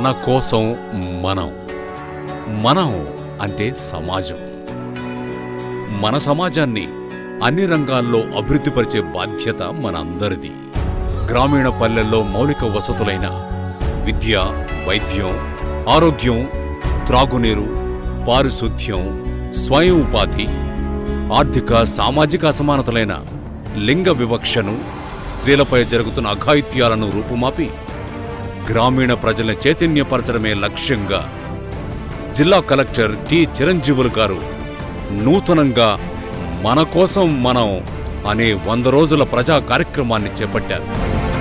మన కోసం మనం మనం అంటే సమాజం మన సమాజాన్ని అన్ని రంగాల్లో అభివృద్ధిపరిచే బాధ్యత మనందరిది గ్రామీణ పల్లెల్లో మౌలిక వసతులైన విద్య వైద్యం ఆరోగ్యం త్రాగునీరు పారిశుద్ధ్యం స్వయం ఉపాధి ఆర్థిక సామాజిక అసమానతలైన లింగ వివక్షను స్త్రీలపై జరుగుతున్న అఘాయిత్యాలను రూపుమాపి గ్రామీణ ప్రజల్ని చైతన్యపరచడమే లక్ష్యంగా జిల్లా కలెక్టర్ టి చిరంజీవులు గారు నూతనంగా మన కోసం మనం అనే వంద రోజుల ప్రజా కార్యక్రమాన్ని చేపట్టారు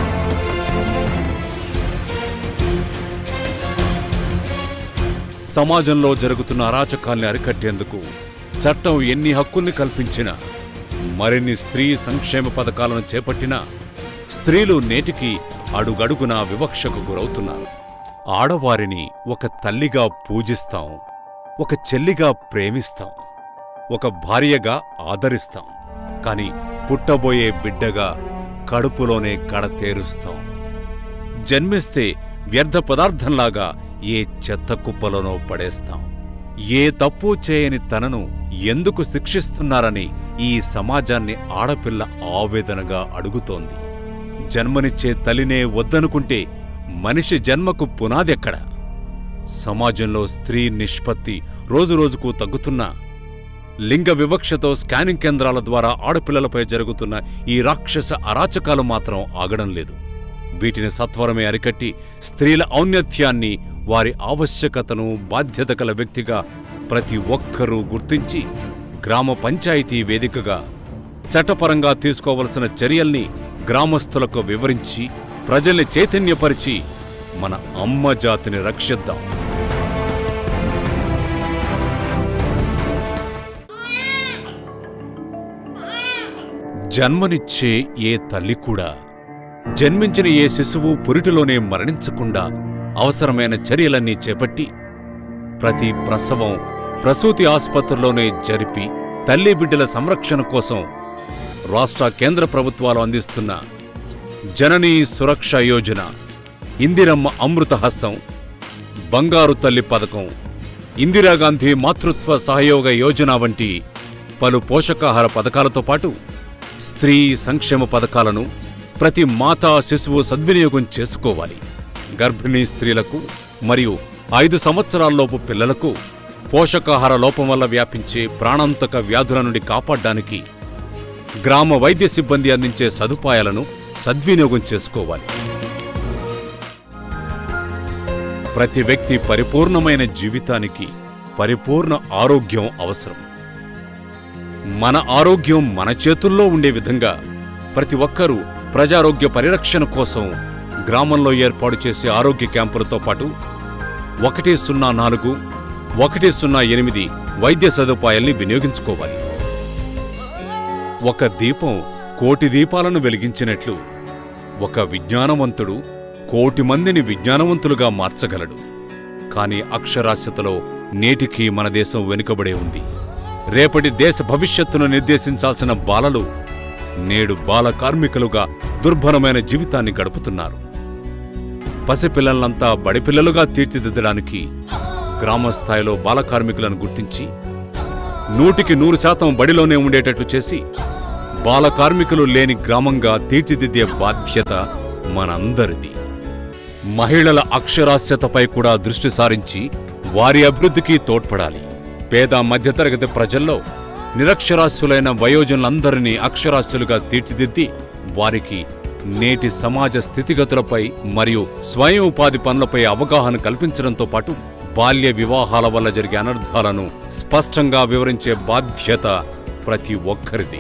సమాజంలో జరుగుతున్న అరాచకాల్ని అరికట్టేందుకు చట్టం ఎన్ని హక్కుల్ని కల్పించినా మరిన్ని స్త్రీ సంక్షేమ పథకాలను చేపట్టినా స్త్రీలు నేటికి అడుగడుగున వివక్షకు గురవుతున్నారు ఆడవారిని ఒక తల్లిగా పూజిస్తాం ఒక చెల్లిగా ప్రేమిస్తాం ఒక భార్యగా ఆదరిస్తాం కాని పుట్టబోయే బిడ్డగా కడుపులోనే కడతేరుస్తాం జన్మిస్తే వ్యర్థ పదార్థంలాగా ఏ చెత్త కుప్పలోనో పడేస్తాం ఏ తప్పు చేయని తనను ఎందుకు శిక్షిస్తున్నారని ఈ సమాజాన్ని ఆడపిల్ల ఆవేదనగా అడుగుతోంది జన్మనిచ్చే తల్లినే వద్దనుకుంటే మనిషి జన్మకు పునాదెక్కడ సమాజంలో స్త్రీ నిష్పత్తి రోజురోజుకు తగ్గుతున్నా లింగ వివక్షతో స్కానింగ్ కేంద్రాల ద్వారా ఆడపిల్లలపై జరుగుతున్న ఈ రాక్షస అరాచకాలు మాత్రం ఆగడం లేదు వీటిని సత్వరమే అరికట్టి స్త్రీల ఔన్నత్యాన్ని వారి ఆవశ్యకతను బాధ్యత గల వ్యక్తిగా ప్రతి ఒక్కరూ గుర్తించి గ్రామ పంచాయతీ వేదికగా చట్టపరంగా తీసుకోవలసిన చర్యల్ని గ్రామస్తులకు వివరించి ప్రజల్ని చైతన్యపరిచి మన అమ్మ జాతిని రక్షిద్దాం జన్మనిచ్చే ఏ తల్లి కూడా జన్మించిన ఏ శిశువు పురిటిలోనే మరణించకుండా అవసరమైన చర్యలన్నీ చేపట్టి ప్రతి ప్రసవం ప్రసూతి ఆసుపత్రిలోనే జరిపి తల్లి బిడ్డల సంరక్షణ కోసం రాష్ట్ర కేంద్ర ప్రభుత్వాలు అందిస్తున్న జననీ సురక్ష యోజన ఇందిరమ్మ అమృత హస్తం బంగారు తల్లి పథకం ఇందిరాగాంధీ మాతృత్వ సహయోగ యోజన వంటి పలు పోషకాహార పథకాలతో పాటు స్త్రీ సంక్షేమ పథకాలను ప్రతి మాతా శిశువు సద్వినియోగం చేసుకోవాలి గర్భిణీ స్త్రీలకు మరియు ఐదు సంవత్సరాల్లోపు పిల్లలకు పోషకాహార లోపం వల్ల వ్యాపించే ప్రాణాంతక వ్యాధుల నుండి కాపాడడానికి గ్రామ వైద్య సిబ్బంది అందించే సదుపాయాలను సద్వినియోగం చేసుకోవాలి ప్రతి వ్యక్తి పరిపూర్ణమైన జీవితానికి పరిపూర్ణ ఆరోగ్యం అవసరం మన ఆరోగ్యం మన చేతుల్లో ఉండే విధంగా ప్రతి ఒక్కరూ ప్రజారోగ్య పరిరక్షణ కోసం గ్రామంలో ఏర్పాటు చేసే ఆరోగ్య క్యాంపులతో పాటు ఒకటి సున్నా నాలుగు ఒకటి సున్నా ఎనిమిది వైద్య సదుపాయాల్ని వినియోగించుకోవాలి ఒక దీపం కోటి దీపాలను వెలిగించినట్లు ఒక విజ్ఞానవంతుడు కోటి మందిని విజ్ఞానవంతులుగా మార్చగలడు కాని అక్షరాస్యతలో నేటికీ మన దేశం వెనుకబడే ఉంది రేపటి దేశ భవిష్యత్తును నిర్దేశించాల్సిన బాలలు నేడు బాల కార్మికులుగా దుర్భరమైన జీవితాన్ని గడుపుతున్నారు పసిపిల్లలంతా బడిపిల్లలుగా తీర్చిదిద్దడానికి గ్రామస్థాయిలో బాల కార్మికులను గుర్తించి నూటికి నూరు శాతం బడిలోనే ఉండేటట్లు చేసి బాల కార్మికులు లేని గ్రామంగా తీర్చిదిద్దే బాధ్యత మనందరిది మహిళల అక్షరాస్యతపై కూడా దృష్టి సారించి వారి అభివృద్ధికి తోడ్పడాలి పేద మధ్యతరగతి ప్రజల్లో నిరక్షరాస్యులైన వయోజనులందరినీ అక్షరాస్యులుగా తీర్చిదిద్ది వారికి నేటి సమాజ స్థితిగతులపై మరియు స్వయం ఉపాధి పనులపై అవగాహన కల్పించడంతో పాటు బాల్య వివాహాల వల్ల జరిగే అనర్థాలను స్పష్టంగా వివరించే బాధ్యత ప్రతి ఒక్కరిది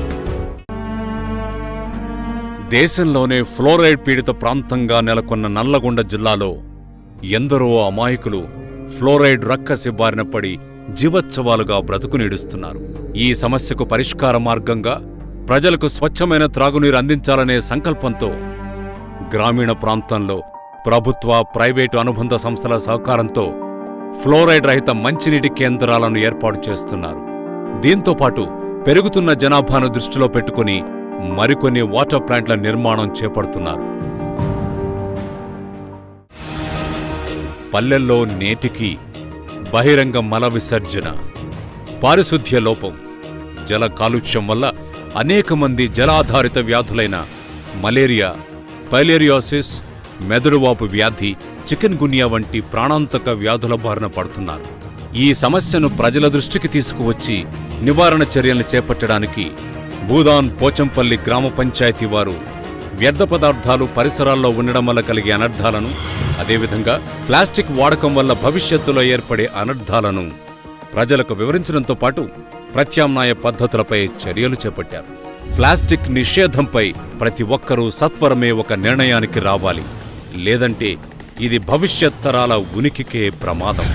దేశంలోనే ఫ్లోరైడ్ పీడిత ప్రాంతంగా నెలకొన్న నల్లగొండ జిల్లాలో ఎందరో అమాయకులు ఫ్లోరైడ్ రక్కసి బారిన పడి జీవోత్సవాలుగా బ్రతుకునీడుస్తున్నారు ఈ సమస్యకు పరిష్కార మార్గంగా ప్రజలకు స్వచ్ఛమైన త్రాగునీరు అందించాలనే సంకల్పంతో గ్రామీణ ప్రాంతంలో ప్రభుత్వ ప్రైవేటు అనుబంధ సంస్థల సహకారంతో ఫ్లోరైడ్ రహిత మంచినీటి కేంద్రాలను ఏర్పాటు చేస్తున్నారు దీంతో పాటు పెరుగుతున్న జనాభాను దృష్టిలో పెట్టుకుని మరికొన్ని వాటర్ ప్లాంట్ల నిర్మాణం చేపడుతున్నారు పల్లెల్లో నేటికి బహిరంగ మల విసర్జన పారిశుద్ధ్య లోపం జల కాలుష్యం వల్ల అనేక మంది జలాధారిత వ్యాధులైన మలేరియా పైలేరియాసిస్ మెదడువాపు వ్యాధి చికెన్ గున్యా వంటి ప్రాణాంతక వ్యాధుల బారిన పడుతున్నారు ఈ సమస్యను ప్రజల దృష్టికి తీసుకువచ్చి నివారణ చర్యలు చేపట్టడానికి భూదాన్ పోచంపల్లి గ్రామ పంచాయతీ వారు వ్యర్థ పదార్థాలు పరిసరాల్లో ఉండడం వల్ల కలిగే అనర్థాలను అదేవిధంగా ప్లాస్టిక్ వాడకం వల్ల భవిష్యత్తులో ఏర్పడే అనర్థాలను ప్రజలకు వివరించడంతో పాటు ప్రత్యామ్నాయ పద్ధతులపై చర్యలు చేపట్టారు ప్లాస్టిక్ నిషేధంపై ప్రతి ఒక్కరూ సత్వరమే ఒక నిర్ణయానికి రావాలి లేదంటే ఇది భవిష్యత్ తరాల ఉనికికే ప్రమాదం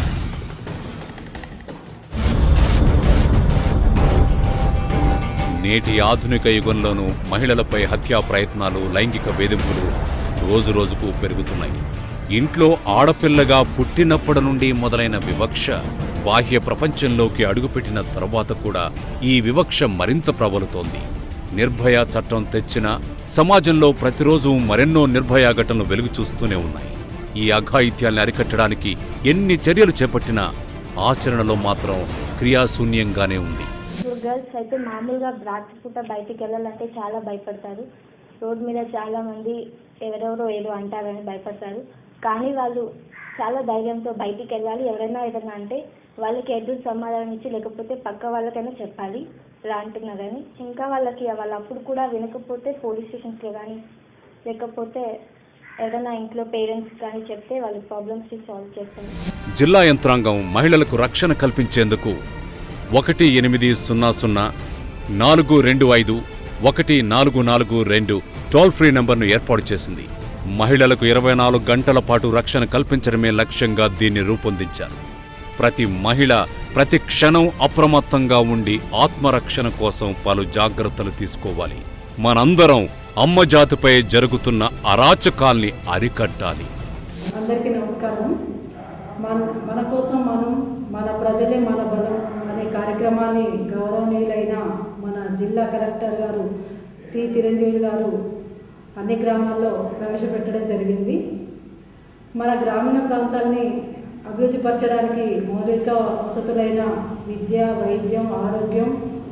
నేటి ఆధునిక యుగంలోనూ మహిళలపై హత్యా ప్రయత్నాలు లైంగిక వేధింపులు రోజురోజుకు పెరుగుతున్నాయి ఇంట్లో ఆడపిల్లగా పుట్టినప్పటి నుండి మొదలైన వివక్ష బాహ్య ప్రపంచంలోకి అడుగుపెట్టిన తర్వాత కూడా ఈ వివక్ష మరింత ప్రబలుతోంది నిర్భయ చట్టం తెచ్చినా సమాజంలో ప్రతిరోజు మరెన్నో నిర్భయ ఘటనలు వెలుగు చూస్తూనే ఉన్నాయి ఈ అఘాయిత్యాల్ని అరికట్టడానికి ఎన్ని చర్యలు చేపట్టినా ఆచరణలో మాత్రం క్రియాశూన్యంగానే ఉంది ఇప్పుడు గర్ల్స్ అయితే మామూలుగా రాత్రిపూట బయటికి వెళ్ళాలంటే చాలా భయపడతారు రోడ్ మీద చాలా మంది ఎవరెవరో ఏదో అంటారని భయపడతారు కానీ వాళ్ళు చాలా ధైర్యంతో బయటికి వెళ్ళాలి ఎవరైనా ఏదైనా అంటే వాళ్ళకి ఎదురు సమాధానం ఇచ్చి లేకపోతే పక్క వాళ్ళకైనా చెప్పాలి ఇలా అంటున్నారని ఇంకా వాళ్ళకి వాళ్ళు అప్పుడు కూడా వినకపోతే పోలీస్ స్టేషన్స్లో కానీ లేకపోతే ఏదైనా ఇంట్లో పేరెంట్స్ కానీ చెప్తే వాళ్ళ ప్రాబ్లమ్స్ని సాల్వ్ చేస్తారు జిల్లా యంత్రాంగం మహిళలకు రక్షణ కల్పించేందుకు ఒకటి ఎనిమిది సున్నా సున్నా నాలుగు రెండు ఐదు ఒకటి నాలుగు నాలుగు రెండు టోల్ ఫ్రీ నంబర్ను ఏర్పాటు చేసింది మహిళలకు ఇరవై నాలుగు గంటల పాటు రక్షణ కల్పించడమే లక్ష్యంగా దీన్ని రూపొందించారు ప్రతి మహిళ ప్రతి క్షణం అప్రమత్తంగా ఉండి ఆత్మరక్షణ కోసం పలు జాగ్రత్తలు తీసుకోవాలి మనందరం అమ్మ జాతిపై జరుగుతున్న అరాచకాల్ని అరికట్టాలి అందరికీ నమస్కారం మన మన కోసం మనం మన ప్రజలే మన బలం అనే కార్యక్రమాన్ని గౌరవనీయులైన మన జిల్లా కలెక్టర్ గారు టి చిరంజీవి గారు అన్ని గ్రామాల్లో ప్రవేశపెట్టడం జరిగింది మన గ్రామీణ ప్రాంతాల్ని అభివృద్ధి పరచడానికి మౌలిక వసతులైన విద్య వైద్యం ఆరోగ్యం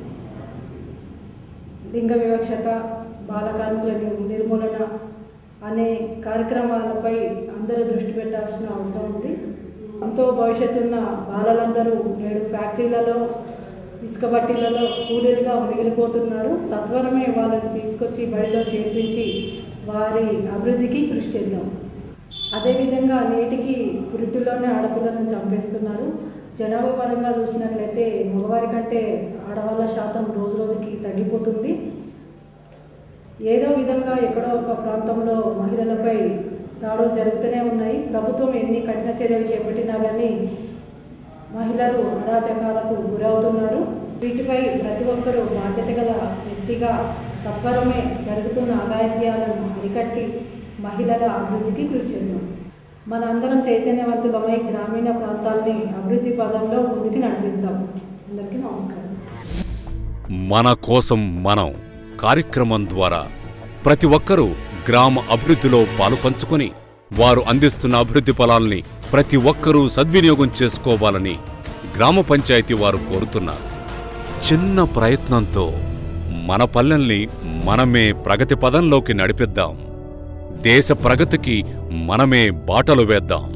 లింగ వివక్షత బాల కార్మికుల నిర్- నిర్మూలన అనే కార్యక్రమాలపై అందరూ దృష్టి పెట్టాల్సిన అవసరం ఉంది ఎంతో భవిష్యత్తు ఉన్న బాలలందరూ నేడు ఫ్యాక్టరీలలో ఇసుక బట్టీలలో కూలీలుగా మిగిలిపోతున్నారు సత్వరమే వాళ్ళని తీసుకొచ్చి బడిలో చేర్పించి వారి అభివృద్ధికి కృషి చేద్దాం అదేవిధంగా నేటికి పురిటిలోనే ఆడపిల్లలను చంపేస్తున్నారు జనాభా పరంగా చూసినట్లయితే మగవారి కంటే ఆడవాళ్ళ శాతం రోజు రోజుకి తగ్గిపోతుంది ఏదో విధంగా ఎక్కడో ఒక ప్రాంతంలో మహిళలపై దాడులు జరుగుతూనే ఉన్నాయి ప్రభుత్వం ఎన్ని కఠిన చర్యలు చేపట్టినా కానీ మహిళలు అరాచకాలకు గురవుతున్నారు వీటిపై ప్రతి ఒక్కరూ బాధ్యత గల వ్యక్తిగా సత్వరమే జరుగుతున్న అఘాయిత్యాలను అరికట్టి మహిళల అభివృద్ధికి కృషి చేద్దాం మనందరం చైతన్యవంతులమై గ్రామీణ ప్రాంతాల్ని అభివృద్ధి పదంలో ముందుకు నడిపిస్తాం అందరికీ నమస్కారం మన కోసం మనం కార్యక్రమం ద్వారా ప్రతి ఒక్కరూ గ్రామ అభివృద్ధిలో పాలు పంచుకొని వారు అందిస్తున్న అభివృద్ధి ఫలాల్ని ప్రతి ఒక్కరూ సద్వినియోగం చేసుకోవాలని గ్రామ పంచాయతీ వారు కోరుతున్నారు చిన్న ప్రయత్నంతో మన పల్లెల్ని మనమే ప్రగతి పదంలోకి నడిపిద్దాం దేశ ప్రగతికి మనమే బాటలు వేద్దాం